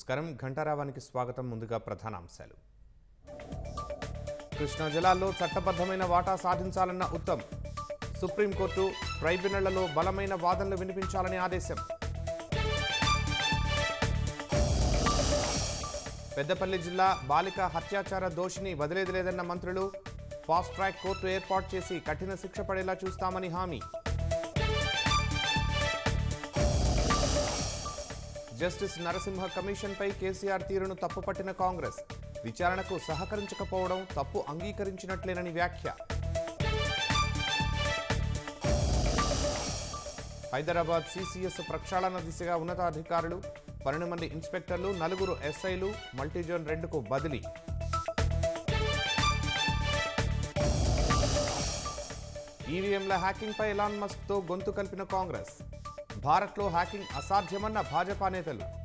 నమస్కారం ఘంటారావానికి స్వాగతం ముందుగా ప్రధానాంశాలు కృష్ణా జలాల్లో చట్టబద్ధమైన వాటా సాధించాలన్న ఉత్తమ్ సుప్రీంకోర్టు ట్రైబ్యునళ్లలో బలమైన వాదనలు వినిపించాలని ఆదేశం పెద్దపల్లి జిల్లా బాలిక హత్యాచార దోషిని వదిలేది లేదన్న మంత్రులు ఫాస్ట్ ట్రాక్ కోర్టు ఏర్పాటు చేసి కఠిన శిక్ష పడేలా చూస్తామని హామీ జస్టిస్ నరసింహ కమిషన్పై కేసీఆర్ తీరును తప్పుపట్టిన కాంగ్రెస్ విచారణకు సహకరించకపోవడం తప్పు అంగీకరించినట్లేనని వ్యాఖ్య హైదరాబాద్ సిసిఎస్ ప్రక్షాళన దిశగా ఉన్నతాధికారులు పన్నెండు మంది ఇన్స్పెక్టర్లు నలుగురు ఎస్ఐలు మల్టీజోన్ రెండుకు బదిలీ ఈవీఎంల హ్యాకింగ్పై ఎలాన్ మస్క్తో గొంతు కలిపిన కాంగ్రెస్ భారత్లో హ్యాకింగ్ అసాధ్యమన్న భాజపా నేతలు